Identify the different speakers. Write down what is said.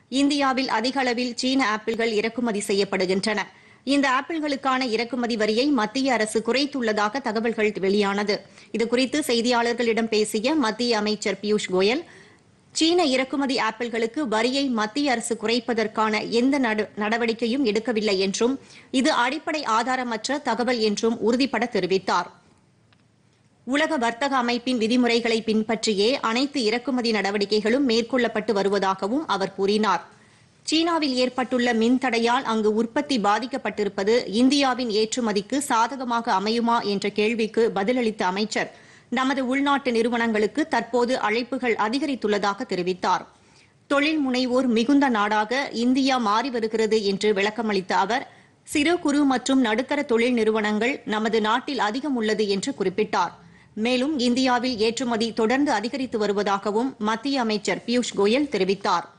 Speaker 1: இந்தியாவில் அதிக அளவில் சீன ஆப்பிள்கள் இறக்குமதி செய்யப்படுகின்றன இந்த ஆப்பிள்களுக்கான இறக்குமதி வரியை மத்திய அரசு குறைத்துள்ளதாக தகவல்கள் வெளியானது இதுகுறித்து செய்தியாளர்களிடம் பேசிய மத்திய அமைச்சர் பியூஷ் கோயல் சீன இறக்குமதி ஆப்பிள்களுக்கு வரியை மத்திய அரசு குறைப்பதற்கான எந்த நட- நடவடிக்கையும் எடுக்கவில்லை என்றும் இது அடிப்படை ஆதாரமற்ற தகவல் என்றும் உறுதிபட தெரிவித்தார் உலக வர்த்தக அமைப்பின் விதிமுறைகளை பின்பற்றியே அனைத்து இறக்குமதி நடவடிக்கைகளும் மேற்கொள்ளப்பட்டு வருவதாகவும் அவர் கூறினார் சீனாவில் ஏற்பட்டுள்ள மின் தடையால் அங்கு உற்பத்தி பாதிக்கப்பட்டிருப்பது இந்தியாவின் ஏற்றுமதிக்கு சாதகமாக அமையுமா என்ற கேள்விக்கு பதிலளித்த அமைச்சர் நமது உள்நாட்டு நிறுவனங்களுக்கு தற்போது அழைப்புகள் அதிகரித்துள்ளதாக தெரிவித்தார் தொழில் முனைவோர் மிகுந்த நாடாக இந்தியா மாறி வருகிறது என்று விளக்கமளித்த அவர் சிறு குறு மற்றும் நடுத்தர தொழில் நிறுவனங்கள் நமது நாட்டில் அதிகம் உள்ளது என்று குறிப்பிட்டார் மேலும் இந்தியாவில் ஏற்றுமதி தொடர்ந்து அதிகரித்து வருவதாகவும் மத்திய அமைச்சர் பியூஷ் கோயல் தெரிவித்தார்